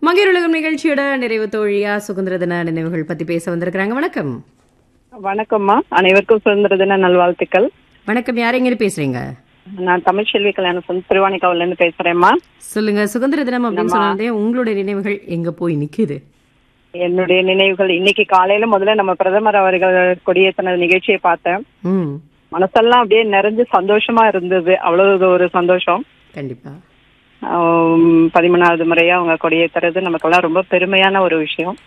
மகிழுலகம் நிகழ்ச்சியோட நிறைவு தோழியா சுதந்திர தின நினைவுகள் பத்தி பேச வந்திருக்கிறாங்க வணக்கம் வணக்கம்மா அனைவருக்கும் சுதந்திர தின நல்வாழ்த்துக்கள் வணக்கம் யாரெங்க பேசுறீங்க நான் தமிழ்ச்செல்வி கல்யாணம் திருவாணிக்காவில இருந்து பேசுறேம்மா சொல்லுங்க சுதந்திர தினம் அப்படின்னு சொன்னதே உங்களுடைய நினைவுகள் எங்க போய் நிக்குது என்னுடைய நினைவுகள் இன்னைக்கு காலையில முதல்ல நம்ம பிரதமர் அவர்கள் கொடியேற்றின நிகழ்ச்சியை பார்த்தேன் ம் மனசெல்லாம் அப்படியே நிறைஞ்சு சந்தோஷமா இருந்தது அவ்வளவு ஒரு சந்தோஷம் கண்டிப்பா ஆம், பதிமூணாவது முறையா அவங்க கொடியேற்றுறது நமக்கெல்லாம் ரொம்ப பெருமையான ஒரு விஷயம்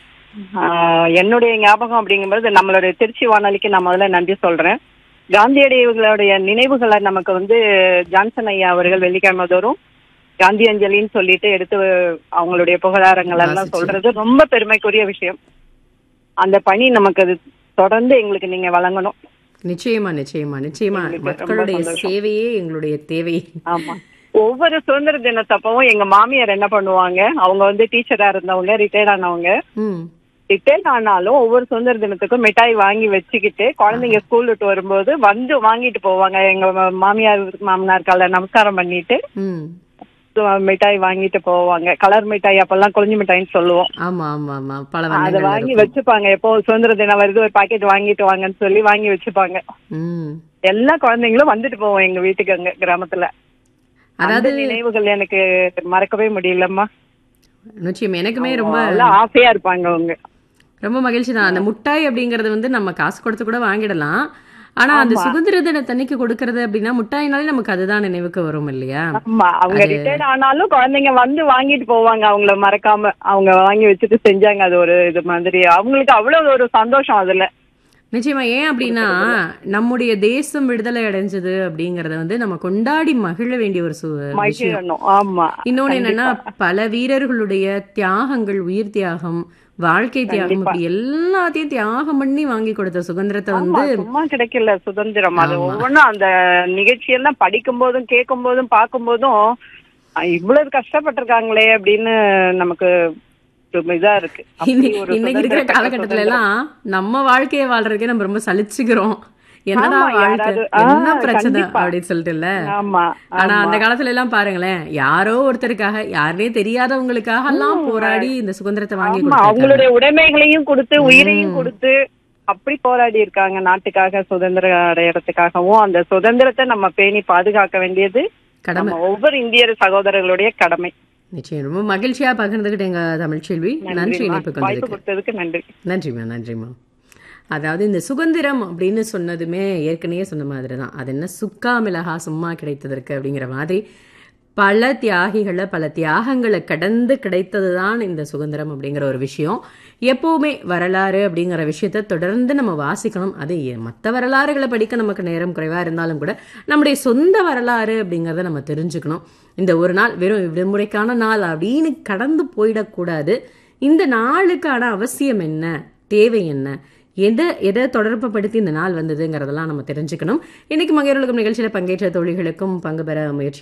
ஆஹ், என்னுடைய ஞாபகம் அப்படிங்கும்போது நம்மளுடைய திருச்சி வானொலிக்கு நான் முதல்ல நன்றி சொல்றேன் காந்தியடிகளுடைய நினைவுகளை நமக்கு வந்து ஜான்சன் ஐயா அவர்கள் வெள்ளிக்கிழமை தோறும் காந்தி அஞ்சலின்னு சொல்லிட்டு எடுத்து அவங்களுடைய புகழாரங்கள் எல்லாம் வாசிச்சு. சொல்றது ரொம்ப பெருமைக்குரிய விஷயம் அந்த பணி நமக்கு அது தொடர்ந்து எங்களுக்கு நீங்க வழங்கணும் நிச்சயமா நிச்சயமா நிச்சயமா எங்களுக்கு ரொம்ப மக்களுடைய சந்தோஷம். சேவையே எங்களுடைய தேவை ஆமா ஒவ்வொரு சுதந்திர தினத்தப்பவும் எங்க மாமியார் என்ன பண்ணுவாங்க அவங்க வந்து டீச்சரா இருந்தவங்க ரிட்டையர்ட் ஆனவங்க ம் ரிட்டையர்ட் ஆனாலும் ஒவ்வொரு சுதந்திர தினத்துக்கும் மிட்டாய் வாங்கி வச்சுக்கிட்டு குழந்தைங்க ஸ்கூல் விட்டு வரும்போது வந்து வாங்கிட்டு போவாங்க எங்க மா- மாமியார் மாமனார் கால நமஸ்காரம் பண்ணிட்டு ம் சு- மிட்டாய் வாங்கிட்டு போவாங்க கலர் மிட்டாய் அப்பெல்லாம் கொழிஞ்சு மிட்டாய்ன்னு சொல்லுவோம் ஆமா ஆமா ஆமா பல அதை வண்ணங்கள் வாங்கி இருக்கும். வச்சுப்பாங்க எப்போ சுதந்திர தினம் வருது ஒரு பாக்கெட் வாங்கிட்டு வாங்கன்னு சொல்லி வாங்கி வச்சுப்பாங்க ம் எல்லா குழந்தைங்களும் வந்துட்டு போவோம் எங்க வீட்டுக்கு அங்க கிராமத்துல அதாவது அந்த நினைவுகள் எனக்கு மறக்கவே முடியலம்மா நிச்சயம் எனக்குமே ரொம்ப அவ்வளவு ஆசையா இருப்பாங்க அவங்க ரொம்ப மகிழ்ச்சி தான் அந்த முட்டாய் அப்படிங்கறது வந்து நம்ம காசு கொடுத்து கூட வாங்கிடலாம் ஆனா அந்த சுதந்திர தினத்தன்னைக்கு கொடுக்கறது அப்படின்னா முட்டாயினாலே நமக்கு அதுதான் நினைவுக்கு வரும் இல்லையா ஆமா அவங்க ரிட்டையர்ட் ஆனாலும் குழந்தைங்க வந்து வாங்கிட்டு போவாங்க அவங்கள மறக்காம அவங்க வாங்கி வச்சுட்டு செஞ்சாங்க அது ஒரு இது மாதிரி அவங்களுக்கு அவ்வளவு ஒரு சந்தோஷம் அதுல நிச்சயமா ஏன் அப்படின்னா நம்முடைய தேசம் விடுதலை அடைஞ்சது அப்படிங்கறத வந்து நம்ம கொண்டாடி மகிழ வேண்டிய ஒரு சு- விஷயம் மகிழணும் ஆமா இன்னொன்னு என்னன்னா பல வீரர்களுடைய தியாகங்கள் உயிர் தியாகம் வாழ்க்கை தியாகம் இப்படி எல்லாத்தையும் தியாகம் பண்ணி வாங்கி கொடுத்த சுதந்திரத்தை ஆமா வந்து சும்மா கிடைக்கல சுதந்திரம் அது ஒவ்வொன்றும் அந்த நிகழ்ச்சியெல்லாம் படிக்கும் போதும் கேட்கும் போதும் பார்க்கும் போதும் அஹ், இவ்வளவு கஷ்டப்பட்டிருக்காங்களே அப்படின்னு நமக்கு ஒரு இதா இருக்கு அப்படி இன்னைக்கு ஒரு இன்னைக்கு இருக்கிற சுதந்திரத்தை காலகட்டத்துல எல்லாம் நம்ம வாழ்க்கையை வாழ்றதுக்கே நம்ம ரொம்ப சலிச்சுக்கிறோம் என்னடா ஆமா, வாழ்க்கை யாராவது- ஆ, என்ன பிரச்சனை கண்டிப்பா. அப்படின்னு சொல்லிட்டு இல்ல ஆமா ஆனா அந்த காலத்துல எல்லாம் பாருங்களேன் யாரோ ஒருத்தருக்காக யாருனே தெரியாதவங்களுக்காக எல்லாம் போராடி இந்த சுதந்திரத்தை வாங்கி ஆமா கொடுத்தாங்க அவங்களுடைய உடைமைகளையும் கொடுத்து உயிரையும் கொடுத்து அப்படி போராடி இருக்காங்க நாட்டுக்காக சுதந்திரம் அடையறதுக்காகவும் அந்த சுதந்திரத்தை நம்ம பேணி பாதுகாக்க வேண்டியது கடமை நம்ம ஒவ்வொரு இந்தியர் சகோதரர்களுடைய கடமை நிச்சயம் ரொம்ப மகிழ்ச்சியா பகிர்ந்துகிட்டேங்க தமிழ்ச்செல்வி நன்றி நன்றிம்மா. இணைப்புக்கு வாய்ப்பு வந்ததுக்கு கொடுத்ததுக்கு நன்றி நன்றிம்மா நன்றிம்மா அதாவது இந்த சுதந்திரம் அப்படின்னு சொன்னதுமே ஏற்கனவே சொன்ன மாதிரி தான் அது என்ன சுக்கா மிளகா சும்மா கிடைத்ததற்கு அப்படிங்கிற மாதிரி பல தியாகிகளை பல தியாகங்களை கடந்து கிடைத்தது தான் இந்த சுதந்திரம் அப்படிங்கிற ஒரு விஷயம் எப்போவுமே வரலாறு அப்படிங்கிற விஷயத்த தொடர்ந்து நம்ம வாசிக்கணும் அது மற்ற வரலாறுகளை படிக்க நமக்கு நேரம் குறைவாக இருந்தாலும் கூட நம்முடைய சொந்த வரலாறு அப்படிங்கிறத நம்ம தெரிஞ்சுக்கணும் இந்த ஒரு நாள் வெறும் விடுமுறைக்கான நாள் அப்படின்னு கடந்து போயிடக்கூடாது இந்த நாளுக்கான அவசியம் என்ன தேவை என்ன எதை எதை தொடர்புபடுத்தி இந்த நாள் வந்ததுங்கிறதெல்லாம் நம்ம தெரிஞ்சுக்கணும் இன்னைக்கு மகளிர் உலகம் நிகழ்ச்சியில் பங்கேற்ற தோழிகளுக்கும் பங்கு பெற முயற்சி